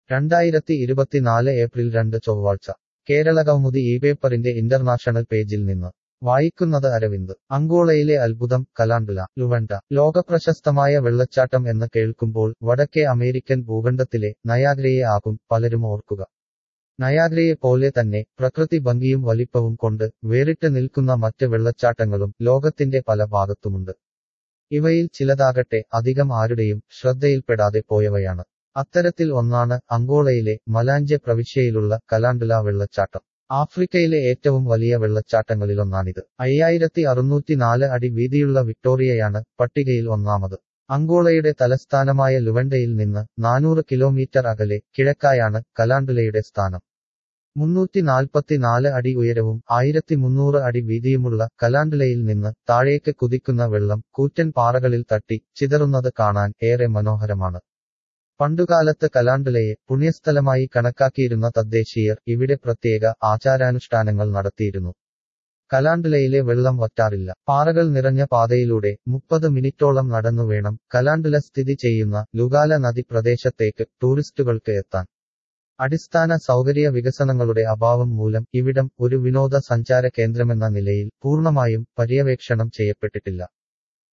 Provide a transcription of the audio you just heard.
രണ്ടായിരത്തി ഇരുപത്തിനാല് ഏപ്രിൽ രണ്ട് ചൊവ്വാഴ്ച കേരളകൗമുദി ഈ പേപ്പറിന്റെ ഇന്റർനാഷണൽ പേജിൽ നിന്ന് വായിക്കുന്നത് അരവിന്ദ് അങ്കോളയിലെ അത്ഭുതം കലാണ്ടുല ലുവണ്ട ലോകപ്രശസ്തമായ വെള്ളച്ചാട്ടം എന്ന് കേൾക്കുമ്പോൾ വടക്കേ അമേരിക്കൻ ഭൂഖണ്ഡത്തിലെ നയാഗ്രയെ ആകും പലരും ഓർക്കുക നയാഗ്രയെ പോലെ തന്നെ പ്രകൃതി ഭംഗിയും വലിപ്പവും കൊണ്ട് വേറിട്ട് നിൽക്കുന്ന മറ്റ് വെള്ളച്ചാട്ടങ്ങളും ലോകത്തിന്റെ പല ഭാഗത്തുമുണ്ട് ഇവയിൽ ചിലതാകട്ടെ അധികം ആരുടെയും ശ്രദ്ധയിൽപ്പെടാതെ പോയവയാണ് അത്തരത്തിൽ ഒന്നാണ് അങ്കോളയിലെ മലാഞ്ചെ പ്രവിശ്യയിലുള്ള കലാണ്ടുല വെള്ളച്ചാട്ടം ആഫ്രിക്കയിലെ ഏറ്റവും വലിയ വെള്ളച്ചാട്ടങ്ങളിലൊന്നാണിത് അയ്യായിരത്തി അറുന്നൂറ്റിനാല് അടി വീതിയുള്ള വിക്ടോറിയയാണ് പട്ടികയിൽ ഒന്നാമത് അങ്കോളയുടെ തലസ്ഥാനമായ ലുവണ്ടയിൽ നിന്ന് നാനൂറ് കിലോമീറ്റർ അകലെ കിഴക്കായാണ് കലാണ്ടുലയുടെ സ്ഥാനം മുന്നൂറ്റി നാൽപ്പത്തിനാല് അടി ഉയരവും ആയിരത്തി മുന്നൂറ് അടി വീതിയുമുള്ള കലാണ്ടുലയിൽ നിന്ന് താഴേക്ക് കുതിക്കുന്ന വെള്ളം കൂറ്റൻ പാറകളിൽ തട്ടി ചിതറുന്നത് കാണാൻ ഏറെ മനോഹരമാണ് പണ്ടുകാലത്ത് കലാണ്ടുലയെ പുണ്യസ്ഥലമായി കണക്കാക്കിയിരുന്ന തദ്ദേശീയർ ഇവിടെ പ്രത്യേക ആചാരാനുഷ്ഠാനങ്ങൾ നടത്തിയിരുന്നു കലാണ്ടുലയിലെ വെള്ളം വറ്റാറില്ല പാറകൾ നിറഞ്ഞ പാതയിലൂടെ മുപ്പത് മിനിറ്റോളം നടന്നു വേണം കലാണ്ടുല സ്ഥിതി ചെയ്യുന്ന ലുഗാല നദി പ്രദേശത്തേക്ക് ടൂറിസ്റ്റുകൾക്ക് എത്താൻ അടിസ്ഥാന സൗകര്യ വികസനങ്ങളുടെ അഭാവം മൂലം ഇവിടം ഒരു വിനോദ സഞ്ചാര കേന്ദ്രമെന്ന നിലയിൽ പൂർണ്ണമായും പര്യവേക്ഷണം ചെയ്യപ്പെട്ടിട്ടില്ല